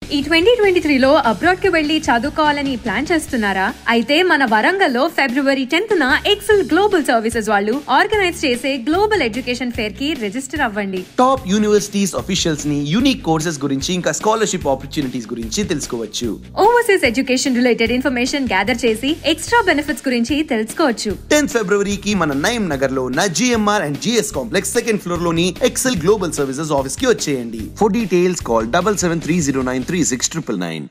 ఈ twenty twenty త్రీలో abroad కి వెళ్లి చదువుకోవాలని ప్లాన్ చేస్తున్నారా అయితే మన వరంగల్లో ఫిబ్రవరి టెన్త్ న ఎక్సెల్ గ్లోబల్ సర్వీసెస్ వాళ్ళు ఆర్గనైజ్ చేసే గ్లోబల్ ఎడ్యుకేషన్ ఫేర్ కి రిజిస్టర్ అవ్వండి టాప్ యూనివర్సిటీస్ అఫీషియల్స్ ని యూనిక్ కోర్సెస్ గురించి ఇంకా స్కాలర్షిప్ ఆపర్చునిటీస్ గురించి తెలుసుకోవచ్చు overseas education related information gather చేసి ఎక్స్ట్రా బెనిఫిట్స్ గురించి తెలుసుకోవచ్చు టెన్త్ ఫిబ్రవరికి మన నయం నగర్ లో ఉన్న GMR and GS complex second floor లోని ఎక్సెల్ గ్లోబల్ సర్వీసెస్ ఆఫీస్ కి వచ్చేయండి for details call double seven three zero nine three six triple nine